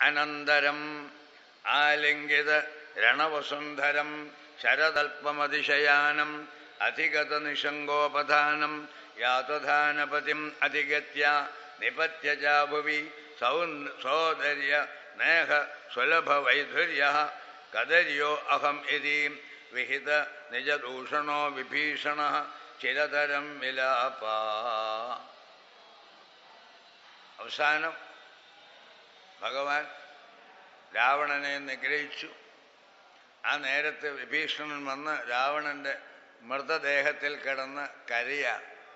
അനന്തരം ആലിംഗിത രണവസുന്ധരം ശരതൽപമതിശയാനം അധിഗത നിഷങ്കോപധാനം യാതധാനപതിം അധിഗത്യ നിപത്യ ചാഭുവി സൗ സോദര്യ നേഹ സുലഭ വൈധുര്യ കദര്യോ അഹം ഇതി വിഹിത നിജദൂഷണോ വിഭീഷണ ചിരതരം വിലാപ അവസാനം ഭഗവാൻ രാവണനെ നിഗ്രഹിച്ചു ആ നേരത്ത് വിഭീഷണൻ വന്ന് രാവണന്റെ മൃതദേഹത്തിൽ കിടന്ന് കരയ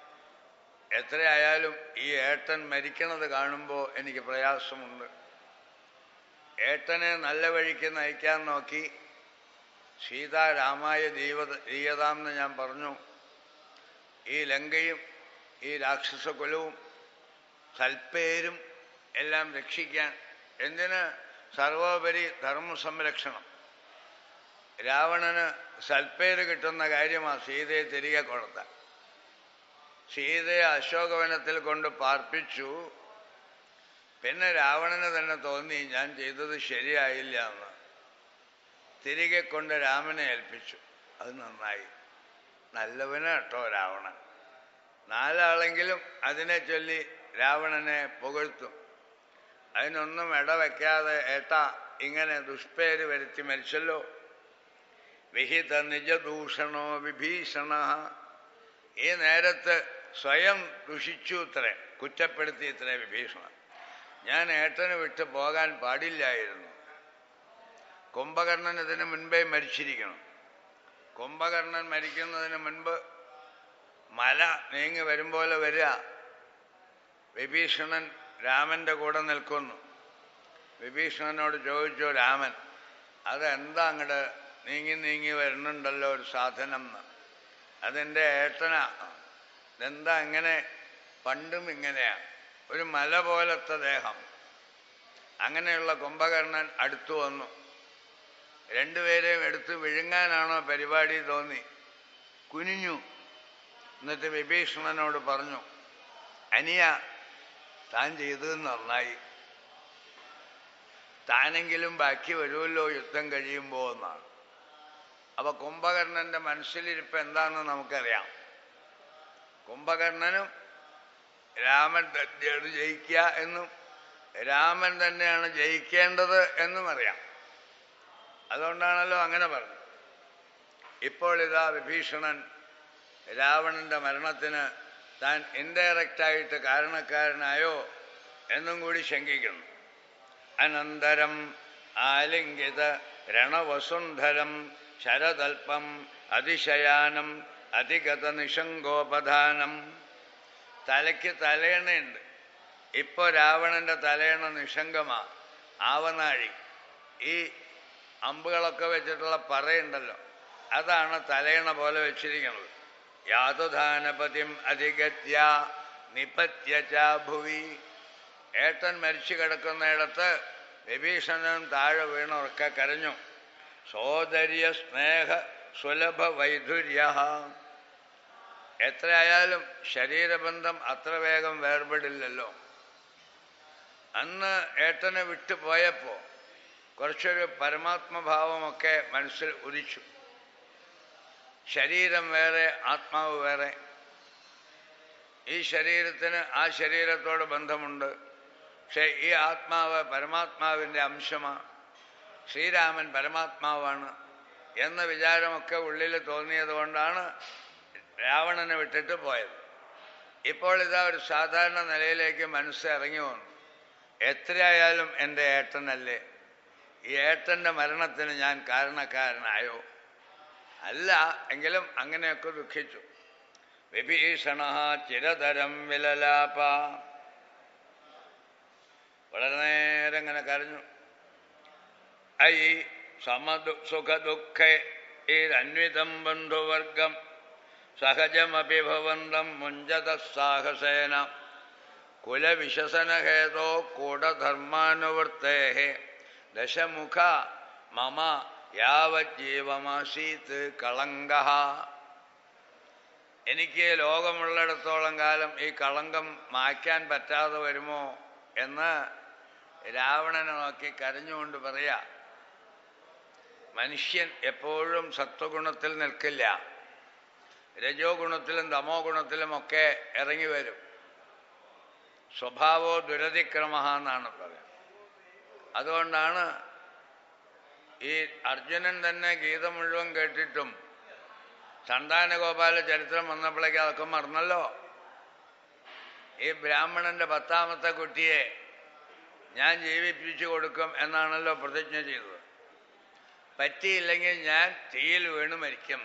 എത്രയായാലും ഈ ഏട്ടൻ മരിക്കണത് കാണുമ്പോൾ എനിക്ക് പ്രയാസമുണ്ട് ഏട്ടനെ നല്ല വഴിക്ക് നയിക്കാൻ നോക്കി സീതാരാമായ ദീവ ദീയതാമെന്ന് ഞാൻ പറഞ്ഞു ഈ ലങ്കയും ഈ രാക്ഷസകുലവും സൽപ്പേരും എല്ലാം രക്ഷിക്കാൻ എന്തിന് സർവോപരി ധർമ്മ സംരക്ഷണം രാവണന് സൽപ്പേര് കിട്ടുന്ന കാര്യമാണ് സീതയെ തിരികെ കൊടുത്ത സീതയെ അശോകവനത്തിൽ കൊണ്ട് പാർപ്പിച്ചു പിന്നെ രാവണന് തന്നെ തോന്നി ഞാൻ ചെയ്തത് ശരിയായില്ല എന്ന് തിരികെ കൊണ്ട് രാമനെ ഏൽപ്പിച്ചു അത് നന്നായി നല്ലവന് കേട്ടോ രാവണൻ നാലാളെങ്കിലും അതിനെ ചൊല്ലി രാവണനെ പുകഴ്ത്തും അതിനൊന്നും ഇടവെക്കാതെ ഏട്ടാ ഇങ്ങനെ ദുഷ്പേര് വരുത്തി മരിച്ചല്ലോ വിഹിത നിജദൂഷണോ വിഭീഷണ ഈ നേരത്ത് സ്വയം ദുഷിച്ചു ഇത്രേ കുറ്റപ്പെടുത്തി ഇത്രേ വിഭീഷണൻ ഞാൻ ഏട്ടന് വിട്ട് പോകാൻ പാടില്ലായിരുന്നു കുംഭകർണൻ ഇതിനു മുൻപേ മരിച്ചിരിക്കണം കുംഭകർണൻ മരിക്കുന്നതിന് മുൻപ് മല നീങ്ങി വരും പോലെ വരിക വിഭീഷണൻ രാമന്റെ കൂടെ നിൽക്കുന്നു വിഭീഷണനോട് ചോദിച്ചു രാമൻ അതെന്താ അങ്ങോട്ട് നീങ്ങി നീങ്ങി വരുന്നുണ്ടല്ലോ ഒരു സാധനം എന്ന് അതെൻ്റെ ഏട്ടനാ ഇതെന്താ ഇങ്ങനെ പണ്ടും ഇങ്ങനെയാണ് ഒരു മല പോലത്തെ ദേഹം അങ്ങനെയുള്ള കുംഭകർണൻ അടുത്തു വന്നു രണ്ടുപേരെയും എടുത്ത് വിഴുങ്ങാനാണോ പരിപാടി തോന്നി കുനിഞ്ഞു എന്നിട്ട് വിഭീഷണനോട് പറഞ്ഞു അനിയ താൻ ചെയ്തത് നന്നായി താനെങ്കിലും ബാക്കി വരുമല്ലോ യുദ്ധം കഴിയുമ്പോൾ എന്നാണ് അപ്പൊ കുംഭകർണന്റെ മനസ്സിലിരിപ്പ് എന്താണെന്ന് നമുക്കറിയാം കുംഭകർണനും രാമൻ തന്നെയാണ് ജയിക്കുക എന്നും രാമൻ തന്നെയാണ് ജയിക്കേണ്ടത് എന്നും അറിയാം അതുകൊണ്ടാണല്ലോ അങ്ങനെ പറഞ്ഞത് ഇപ്പോൾ ഇതാ വിഭീഷണൻ രാവണന്റെ മരണത്തിന് താൻ ഇൻഡയറക്റ്റായിട്ട് കാരണക്കാരനായോ എന്നും കൂടി ശങ്കിക്കുന്നു അനന്തരം ആലിംഗിത രണവസുന്ധരം ശരതൽപം അതിശയാനം അതിഗത നിഷങ്കോപധാനം തലയ്ക്ക് തലയണയുണ്ട് ഇപ്പൊ രാവണന്റെ തലയണ നിഷംഗമാ ആവനാഴി ഈ അമ്പുകളൊക്കെ വെച്ചിട്ടുള്ള പറയുണ്ടല്ലോ അതാണ് തലയണ പോലെ വെച്ചിരിക്കുന്നത് യാതുധാനപതിം അധികത്യ നിപത്യ ചാഭുവി ഏട്ടൻ മരിച്ചു കിടക്കുന്നിടത്ത് വിഭീഷണൻ താഴെ വീണുറക്കെ കരഞ്ഞു സോദര്യ സ്നേഹ സുലഭ വൈധുര്യ എത്രയായാലും ശരീരബന്ധം അത്ര വേഗം വേർപെടില്ലല്ലോ അന്ന് ഏട്ടനെ വിട്ടു പോയപ്പോ കുറച്ചൊരു പരമാത്മഭാവമൊക്കെ മനസ്സിൽ ഉദിച്ചു ശരീരം വേറെ ആത്മാവ് വേറെ ഈ ശരീരത്തിന് ആ ശരീരത്തോട് ബന്ധമുണ്ട് പക്ഷെ ഈ ആത്മാവ് പരമാത്മാവിൻ്റെ അംശമാണ് ശ്രീരാമൻ പരമാത്മാവാണ് എന്ന വിചാരമൊക്കെ ഉള്ളിൽ തോന്നിയത് കൊണ്ടാണ് രാവണനെ വിട്ടിട്ട് പോയത് ഇപ്പോൾ ഇതാ ഒരു സാധാരണ നിലയിലേക്ക് മനസ്സ് ഇറങ്ങി വന്നു എത്രയായാലും എൻ്റെ ഏട്ടനല്ലേ ഈ ഏട്ടൻ്റെ മരണത്തിന് ഞാൻ കാരണക്കാരനായോ അല്ല എങ്കിലും അങ്ങനെയൊക്കെ ദുഃഖിച്ചു വിഭീഷണ ചിരതരം വിലലാപ വളരെ നേരം ഇങ്ങനെ കരഞ്ഞു ഐ സമദു സുഖദുഃഖേ ഈരന്വിതം ബന്ധുവർഗം സഹജമപി ഭവന്തം മുഞ്ചത സാഹസേന കുലവിശസനഹേതോ കൂടധർമാനുവൃത്തേ ദശമുഖ മമ യാവജ്ജീവമാസീത് കളങ്ക എനിക്ക് ലോകമുള്ളിടത്തോളം കാലം ഈ കളങ്കം മായ്ക്കാൻ പറ്റാതെ വരുമോ എന്ന് രാവണനെ നോക്കി കരഞ്ഞുകൊണ്ട് പറയാ മനുഷ്യൻ എപ്പോഴും സത്വഗുണത്തിൽ നിൽക്കില്ല രജോ ഗുണത്തിലും തമോ ഗുണത്തിലും ഒക്കെ ഇറങ്ങി വരും സ്വഭാവോ ദുരതിക്രമ എന്നാണ് പറയുന്നത് അതുകൊണ്ടാണ് ഈ അർജുനൻ തന്നെ ഗീത മുഴുവൻ കേട്ടിട്ടും സന്താനഗോപാല ചരിത്രം വന്നപ്പോഴേക്ക് അതൊക്കെ മറന്നല്ലോ ഈ ബ്രാഹ്മണന്റെ പത്താമത്തെ കുട്ടിയെ ഞാൻ ജീവിപ്പിച്ചു കൊടുക്കും എന്നാണല്ലോ പ്രതിജ്ഞ ചെയ്തത് പറ്റിയില്ലെങ്കിൽ ഞാൻ തീയിൽ വീണ് മരിക്കും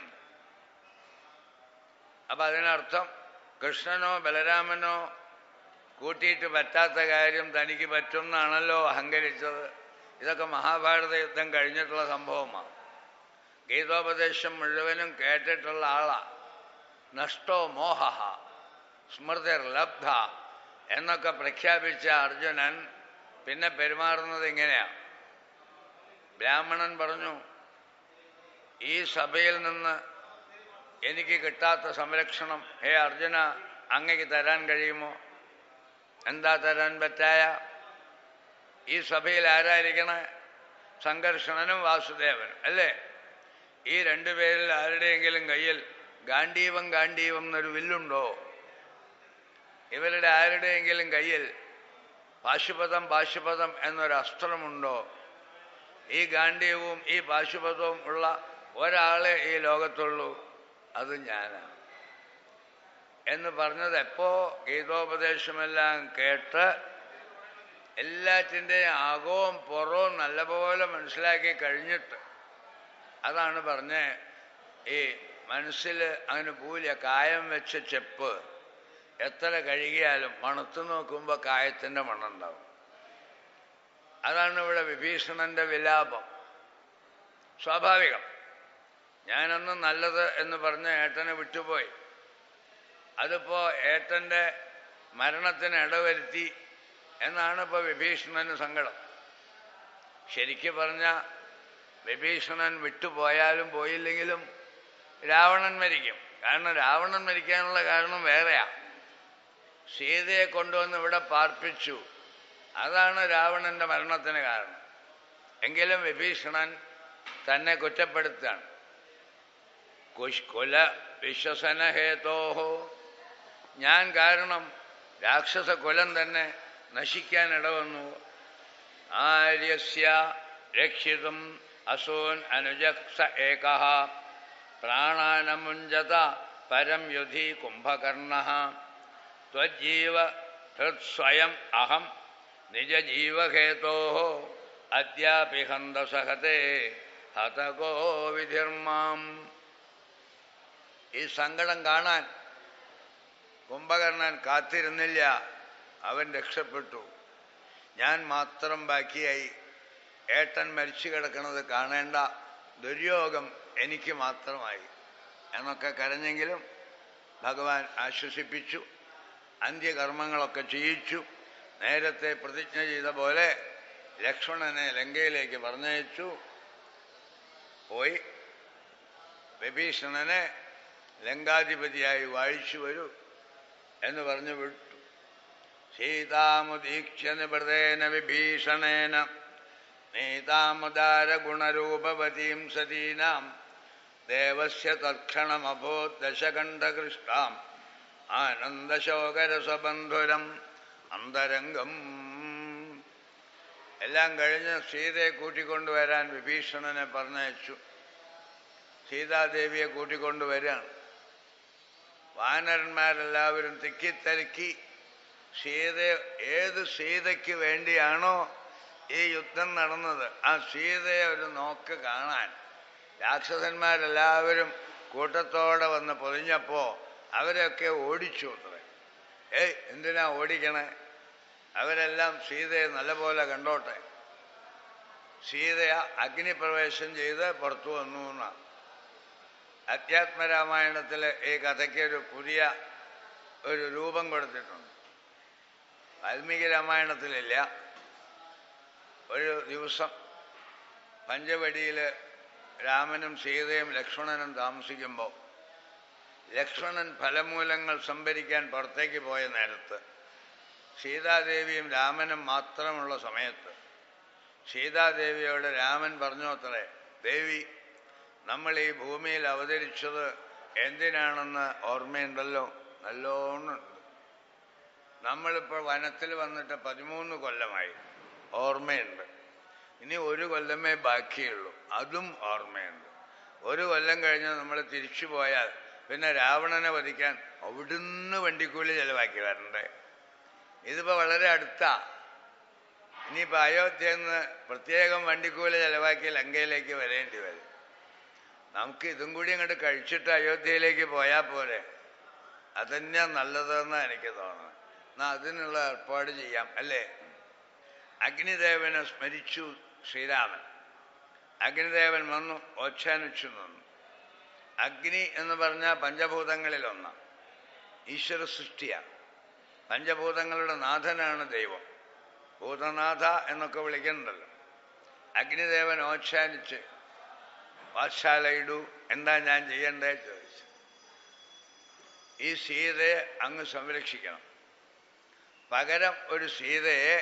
അപ്പൊ അതിനർത്ഥം കൃഷ്ണനോ ബലരാമനോ കൂട്ടിയിട്ട് പറ്റാത്ത കാര്യം തനിക്ക് പറ്റും എന്നാണല്ലോ അഹങ്കരിച്ചത് ഇതൊക്കെ മഹാഭാരത യുദ്ധം കഴിഞ്ഞിട്ടുള്ള സംഭവമാണ് ഗീതോപദേശം മുഴുവനും കേട്ടിട്ടുള്ള ആളാ നഷ്ടോ മോഹ സ്മൃതിർ ലബ്ധ എന്നൊക്കെ പ്രഖ്യാപിച്ച അർജുനൻ പിന്നെ പെരുമാറുന്നത് ഇങ്ങനെയാ ബ്രാഹ്മണൻ പറഞ്ഞു ഈ സഭയിൽ നിന്ന് എനിക്ക് കിട്ടാത്ത സംരക്ഷണം ഹേ അർജുന അങ്ങക്ക് തരാൻ കഴിയുമോ എന്താ തരാൻ പറ്റായ ഈ സഭയിൽ ആരായിരിക്കണേ സംഘർഷണനും വാസുദേവനും അല്ലേ ഈ രണ്ടുപേരിൽ ആരുടെയെങ്കിലും കയ്യിൽ ഗാന്ഡീവം ഗാന്ഡീവം എന്നൊരു വില്ലുണ്ടോ ഇവരുടെ ആരുടെയെങ്കിലും കയ്യിൽ പാശുപതം പാശുപതം എന്നൊരു അസ്ത്രമുണ്ടോ ഈ ഗാന്ഡീവവും ഈ പാശുപതവും ഉള്ള ഒരാളെ ഈ ലോകത്തുള്ളൂ അത് ഞാനാണ് എന്ന് പറഞ്ഞത് എപ്പോ ഗീതോപദേശമെല്ലാം കേട്ട് എല്ലാറ്റിൻ്റെയും ആകവും പുറവും നല്ലപോലെ മനസ്സിലാക്കി കഴിഞ്ഞിട്ട് അതാണ് പറഞ്ഞ് ഈ മനസ്സിൽ അങ്ങനെ പൂല കായം വെച്ച ചെപ്പ് എത്ര കഴുകിയാലും മണത്ത് നോക്കുമ്പോൾ കായത്തിൻ്റെ മണമുണ്ടാവും അതാണ് ഇവിടെ വിഭീഷണന്റെ വിലാപം സ്വാഭാവികം ഞാനന്ന് നല്ലത് എന്ന് പറഞ്ഞ് ഏട്ടനെ വിട്ടുപോയി അതിപ്പോ ഏട്ടന്റെ മരണത്തിന് ഇടവരുത്തി എന്നാണ് ഇപ്പോൾ വിഭീഷണന് സങ്കടം ശരിക്കു പറഞ്ഞ വിഭീഷണൻ വിട്ടുപോയാലും പോയില്ലെങ്കിലും രാവണൻ മരിക്കും കാരണം രാവണൻ മരിക്കാനുള്ള കാരണം വേറെയാ സീതയെ കൊണ്ടുവന്ന് ഇവിടെ പാർപ്പിച്ചു അതാണ് രാവണന്റെ മരണത്തിന് കാരണം എങ്കിലും വിഭീഷണൻ തന്നെ കുറ്റപ്പെടുത്തുകയാണ് കുല വിശ്വസനഹേതോഹോ ഞാൻ കാരണം രാക്ഷസ കുലം തന്നെ നശിക്കാൻ ഇടവന്നു ആര്യസ്യ രക്ഷിതും അസൂൻ അനുജക്സ ഏക പ്രാണാനമുഞ്ചത പരം യുധി കുംഭകർണ ത്വജീവ ഹൃത്സ്വയം അഹം നിജജീവഹേതോ അദ്യാപി ഹന്തസഹത്തെ ഹതകോ വിധിർമാം ഈ സങ്കടം കാണാൻ കുംഭകർണൻ കാത്തിരുന്നില്ല അവൻ രക്ഷപ്പെട്ടു ഞാൻ മാത്രം ബാക്കിയായി ഏട്ടൻ മരിച്ചു കിടക്കുന്നത് കാണേണ്ട ദുര്യോഗം എനിക്ക് മാത്രമായി എന്നൊക്കെ കരഞ്ഞെങ്കിലും ഭഗവാൻ ആശ്വസിപ്പിച്ചു അന്ത്യകർമ്മങ്ങളൊക്കെ ചെയ്യിച്ചു നേരത്തെ പ്രതിജ്ഞ ചെയ്ത പോലെ ലക്ഷ്മണനെ ലങ്കയിലേക്ക് പറഞ്ഞയച്ചു പോയി വിഭീഷണനെ ലങ്കാധിപതിയായി വാഴിച്ചു വരൂ എന്ന് പറഞ്ഞു വിട്ടു സീതാമുദീക്ഷ്യ നിവൃതേന വിഭീഷണേന നീതാമുദാര ഗുണരൂപവതീം സതീനാം ദേവസ്യ തൽക്ഷണമഭോ ദശകണ്ഠകൃഷ്ടാം ആനന്ദശോകരസബന്ധുരം അന്തരംഗം എല്ലാം കഴിഞ്ഞ് സീതയെ കൂട്ടിക്കൊണ്ടുവരാൻ വിഭീഷണനെ പറഞ്ഞയച്ചു സീതാദേവിയെ കൂട്ടിക്കൊണ്ടുവരികയാണ് വാനരന്മാരെല്ലാവരും തിക്കിത്തിരക്കി സീത ഏത് സീതയ്ക്ക് വേണ്ടിയാണോ ഈ യുദ്ധം നടന്നത് ആ സീതയെ ഒരു നോക്ക് കാണാൻ രാക്ഷസന്മാരെല്ലാവരും കൂട്ടത്തോടെ വന്ന് പൊതിഞ്ഞപ്പോ അവരെയൊക്കെ ഓടിച്ചു അത്രേ ഏയ് എന്തിനാ ഓടിക്കണേ അവരെല്ലാം സീതയെ നല്ലപോലെ കണ്ടോട്ടെ സീതയെ അഗ്നിപ്രവേശം ചെയ്ത് പുറത്തു വന്നു എന്നാണ് അധ്യാത്മരാമായണത്തിൽ ഈ കഥയ്ക്ക് ഒരു പുതിയ ഒരു രൂപം കൊടുത്തിട്ടുണ്ട് വാൽമീകി രാമായണത്തിലില്ല ഒരു ദിവസം പഞ്ചവടിയിൽ രാമനും സീതയും ലക്ഷ്മണനും താമസിക്കുമ്പോൾ ലക്ഷ്മണൻ ഫലമൂലങ്ങൾ സംഭരിക്കാൻ പുറത്തേക്ക് പോയ നേരത്ത് സീതാദേവിയും രാമനും മാത്രമുള്ള സമയത്ത് സീതാദേവിയോട് രാമൻ പറഞ്ഞു അത്രേ ദേവി നമ്മൾ ഈ ഭൂമിയിൽ അവതരിച്ചത് എന്തിനാണെന്ന് ഓർമ്മയുണ്ടല്ലോ നല്ലോണമുണ്ട് നമ്മളിപ്പോൾ വനത്തിൽ വന്നിട്ട് പതിമൂന്ന് കൊല്ലമായി ഓർമ്മയുണ്ട് ഇനി ഒരു കൊല്ലമേ ബാക്കിയുള്ളൂ അതും ഓർമ്മയുണ്ട് ഒരു കൊല്ലം കഴിഞ്ഞ് നമ്മൾ തിരിച്ചു പോയാൽ പിന്നെ രാവണനെ വധിക്കാൻ അവിടുന്ന് വണ്ടിക്കൂലി ചെലവാക്കി വരണ്ടേ ഇതിപ്പോൾ വളരെ അടുത്താ ഇനിയിപ്പോൾ അയോധ്യയിൽ നിന്ന് പ്രത്യേകം വണ്ടിക്കൂലി ചെലവാക്കി ലങ്കയിലേക്ക് വരേണ്ടി വരും നമുക്ക് ഇതും കൂടി അങ്ങോട്ട് കഴിച്ചിട്ട് അയോധ്യയിലേക്ക് പോയാൽ പോരെ അതന്നെയാ നല്ലതെന്നാണ് എനിക്ക് തോന്നുന്നത് എന്നാൽ അതിനുള്ള ഏർപ്പാട് ചെയ്യാം അല്ലേ അഗ്നിദേവനെ സ്മരിച്ചു ശ്രീരാമൻ അഗ്നിദേവൻ വന്നു ഓച്ഛാനിച്ചു നിന്നു അഗ്നി എന്ന് പറഞ്ഞാൽ പഞ്ചഭൂതങ്ങളിൽ ഒന്നാണ് ഈശ്വര സൃഷ്ടിയാണ് പഞ്ചഭൂതങ്ങളുടെ നാഥനാണ് ദൈവം ഭൂതനാഥ എന്നൊക്കെ വിളിക്കുന്നുണ്ടല്ലോ അഗ്നിദേവൻ ഓച്ഛാനിച്ച് വാത്സാലയിടൂ എന്താ ഞാൻ ചെയ്യണ്ടേ ചോദിച്ചു ഈ സീതയെ അങ്ങ് സംരക്ഷിക്കണം പകരം ഒരു സീതയെ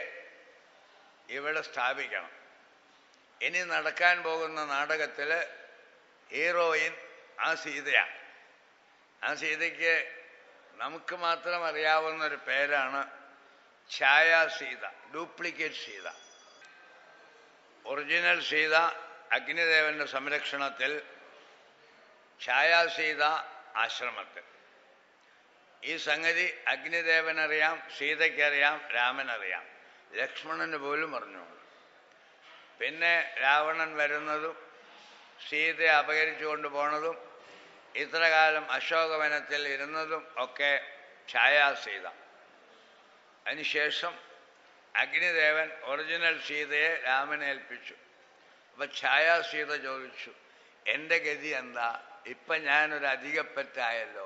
ഇവിടെ സ്ഥാപിക്കണം ഇനി നടക്കാൻ പോകുന്ന നാടകത്തിൽ ഹീറോയിൻ ആ സീതയാണ് ആ സീതയ്ക്ക് നമുക്ക് മാത്രം അറിയാവുന്ന ഒരു പേരാണ് ഛായാ സീത ഡ്യൂപ്ലിക്കേറ്റ് സീത ഒറിജിനൽ സീത അഗ്നിദേവന്റെ സംരക്ഷണത്തിൽ ഛായാ സീത ആശ്രമത്തിൽ ഈ സംഗതി അഗ്നിദേവനറിയാം സീതയ്ക്കറിയാം രാമനറിയാം ലക്ഷ്മണന് പോലും അറിഞ്ഞു പിന്നെ രാവണൻ വരുന്നതും സീതയെ അപകരിച്ചു കൊണ്ടുപോണതും ഇത്ര കാലം അശോകവനത്തിൽ ഇരുന്നതും ഒക്കെ ഛായാസീത അതിനുശേഷം അഗ്നിദേവൻ ഒറിജിനൽ സീതയെ രാമനെ ഏൽപ്പിച്ചു അപ്പൊ ഛായാസീത ചോദിച്ചു എൻ്റെ ഗതി എന്താ ഇപ്പൊ ഞാനൊരു അധികപ്പറ്റായല്ലോ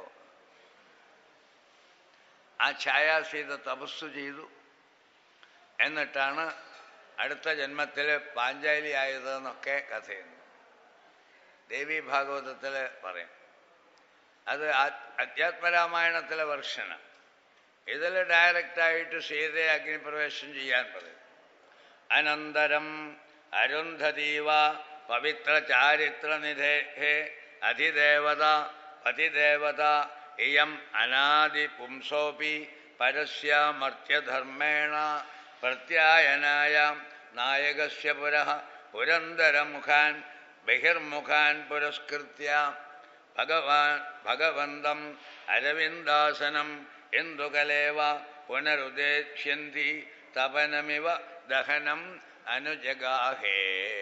ആ ഛായാസീത തപസ്സു ചെയ്തു എന്നിട്ടാണ് അടുത്ത ജന്മത്തിൽ പാഞ്ചാലി ആയതെന്നൊക്കെ കഥയുണ്ട് ദേവി ഭാഗവതത്തിൽ പറയും അത് അധ്യാത്മരാമായണത്തിലെ വർഷന ഇതിൽ ഡയറക്റ്റായിട്ട് സീതയെ അഗ്നിപ്രവേശം ചെയ്യാൻ പറയും അനന്തരം അരുന്ധതീവ പവിത്ര ചാരിത്ര നിധേ അധിദേവത പതിദേവത ഇയം അനാദി പുംസോപി പരസ്യമർത്യധർമ്മേണ പ്രത്യായനായ നായകസ്യ പുരഃ പുരന്തരമുഖാൻ ബഹിർമുഖാൻ പുരസ്കൃത്യ ഭഗവാൻ ഭഗവന്തം അരവിന്ദാസനം എന്തുകലേവ പുനരുദ്ദേശ്യന്തി തപനമിവ ദഹനം അനുജഗാഹേ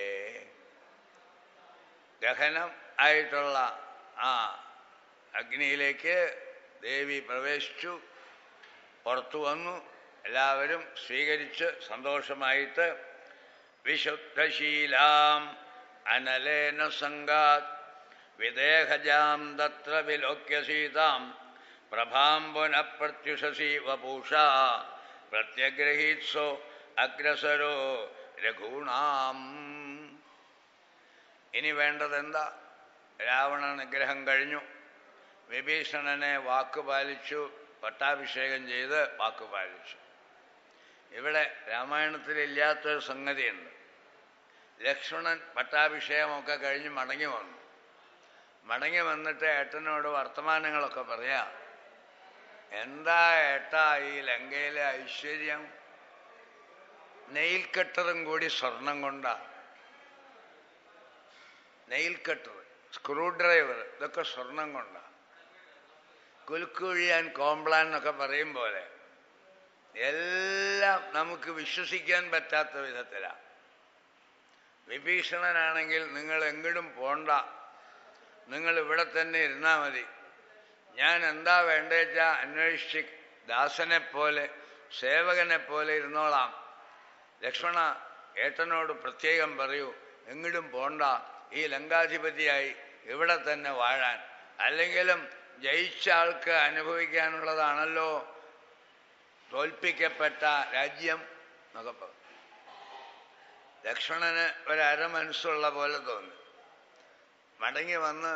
ദഹനം ആയിട്ടുള്ള ആ അഗ്നിയിലേക്ക് ദേവി പ്രവേശിച്ചു പുറത്തു വന്നു എല്ലാവരും സ്വീകരിച്ച് സന്തോഷമായിട്ട് വിശുദ്ധശീലാം അനലേന സംഗാത് വിദേഹജാം തത്ര വിലോക്യ സീതാം പ്രഭാം പുനഃപ്രത്യുഷസി വപൂഷ പ്രത്യഗ്രഹീത്സോ അഗ്രസരോ രഘൂണാം ഇനി വേണ്ടതെന്താ രാവണ നിഗ്രഹം കഴിഞ്ഞു വിഭീഷണനെ വാക്കുപാലിച്ചു പട്ടാഭിഷേകം ചെയ്ത് വാക്കുപാലിച്ചു ഇവിടെ രാമായണത്തിലില്ലാത്തൊരു സംഗതിയുണ്ട് ലക്ഷ്മണൻ പട്ടാഭിഷേകമൊക്കെ കഴിഞ്ഞ് മടങ്ങി വന്നു മടങ്ങി വന്നിട്ട് ഏട്ടനോട് വർത്തമാനങ്ങളൊക്കെ പറയാം എന്താ ഏട്ടാ ഈ ലങ്കയിലെ ഐശ്വര്യം നെയിൽ കട്ടറും കൂടി സ്വർണം കൊണ്ടാ നെയിൽ കട്ടർ സ്ക്രൂ ഡ്രൈവർ ഇതൊക്കെ സ്വർണം കൊണ്ടാ കുലുക്കുഴിയാൻ കോംപ്ലാൻ എന്നൊക്കെ പറയും പോലെ എല്ലാം നമുക്ക് വിശ്വസിക്കാൻ പറ്റാത്ത വിധത്തിലാണ് വിഭീഷണനാണെങ്കിൽ നിങ്ങൾ എങ്ങോട്ടും പോണ്ട നിങ്ങൾ ഇവിടെ തന്നെ ഇരുന്നാൽ മതി ഞാൻ എന്താ വേണ്ടേച്ചാ അന്വേഷിച്ച് ദാസനെ പോലെ സേവകനെ പോലെ ഇരുന്നോളാം ലക്ഷ്മണ ഏട്ടനോട് പ്രത്യേകം പറയൂ എങ്ങോട്ടും പോണ്ട ഈ ലങ്കാധിപതിയായി ഇവിടെ തന്നെ വാഴാൻ അല്ലെങ്കിലും ജയിച്ച ആൾക്ക് അനുഭവിക്കാനുള്ളതാണല്ലോ തോൽപ്പിക്കപ്പെട്ട രാജ്യം എന്നൊക്കെ പറഞ്ഞു ലക്ഷ്മണന് ഒരമനസ്സുള്ള പോലെ തോന്നി മടങ്ങി വന്ന്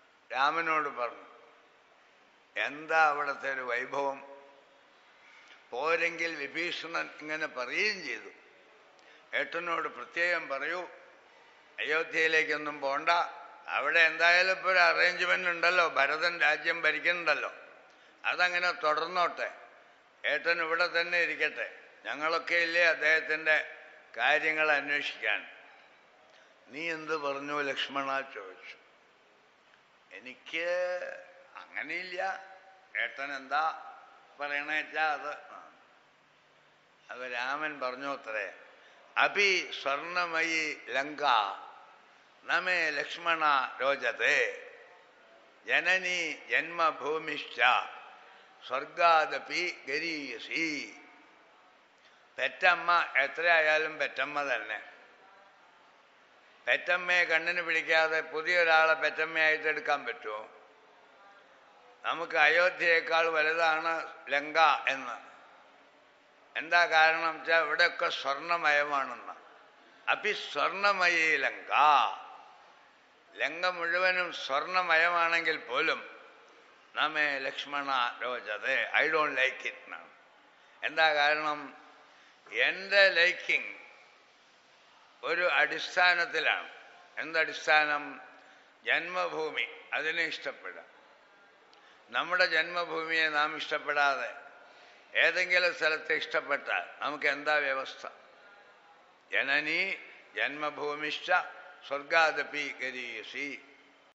രാമനോട് പറഞ്ഞു എന്താ അവിടുത്തെ ഒരു വൈഭവം പോരെങ്കിൽ വിഭീഷണൻ ഇങ്ങനെ പറയുകയും ചെയ്തു ഏട്ടനോട് പ്രത്യേകം പറയൂ അയോധ്യയിലേക്കൊന്നും പോണ്ട അവിടെ എന്തായാലും ഇപ്പോൾ ഒരു അറേഞ്ച്മെന്റ് ഉണ്ടല്ലോ ഭരതൻ രാജ്യം ഭരിക്കുന്നുണ്ടല്ലോ അതങ്ങനെ തുടർന്നോട്ടെ ഏട്ടൻ ഇവിടെ തന്നെ ഇരിക്കട്ടെ ഞങ്ങളൊക്കെ ഇല്ലേ അദ്ദേഹത്തിൻ്റെ കാര്യങ്ങൾ അന്വേഷിക്കാൻ നീ എന്ത് പറഞ്ഞു ലക്ഷ്മണ ചോദിച്ചു എനിക്ക് അങ്ങനെയില്ല ഏട്ടൻ എന്താ പറയണേച്ചാ അത് ആ. അത് രാമൻ പറഞ്ഞു അത്രേ അഭി സ്വർണമയി ലങ്ക നമേ ലക്ഷ്മണ രോചത്തെ ജനനി ജന്മഭൂമിശ്ച സ്വർഗാദപി ഗരീയസി പെറ്റമ്മ എത്രയായാലും പെറ്റമ്മ തന്നെ പെറ്റമ്മയെ കണ്ണിന് പിടിക്കാതെ പുതിയൊരാളെ പെറ്റമ്മയായിട്ട് എടുക്കാൻ പറ്റുമോ നമുക്ക് അയോധ്യയേക്കാൾ വലുതാണ് ലങ്ക എന്ന് എന്താ കാരണം വെച്ചാൽ ഇവിടെയൊക്കെ സ്വർണമയമാണെന്ന് അപ്പി സ്വർണമയി ലങ്ക ലങ്ക മുഴുവനും സ്വർണമയമാണെങ്കിൽ പോലും നമ്മെ ലക്ഷ്മണ രോചതെ ഐ ഡോണ്ട് ലൈക്ക് ഇറ്റ് എന്നാണ് എന്താ കാരണം എൻ്റെ ലൈക്കിങ് ഒരു അടിസ്ഥാനത്തിലാണ് എന്തടിസ്ഥാനം ജന്മഭൂമി അതിനെ ഇഷ്ടപ്പെടാം നമ്മുടെ ജന്മഭൂമിയെ നാം ഇഷ്ടപ്പെടാതെ ഏതെങ്കിലും സ്ഥലത്തെ ഇഷ്ടപ്പെട്ടാൽ നമുക്ക് എന്താ വ്യവസ്ഥ ജനനി ജന്മഭൂമിശ്ച സ്വർഗാദപി ഗരീയസി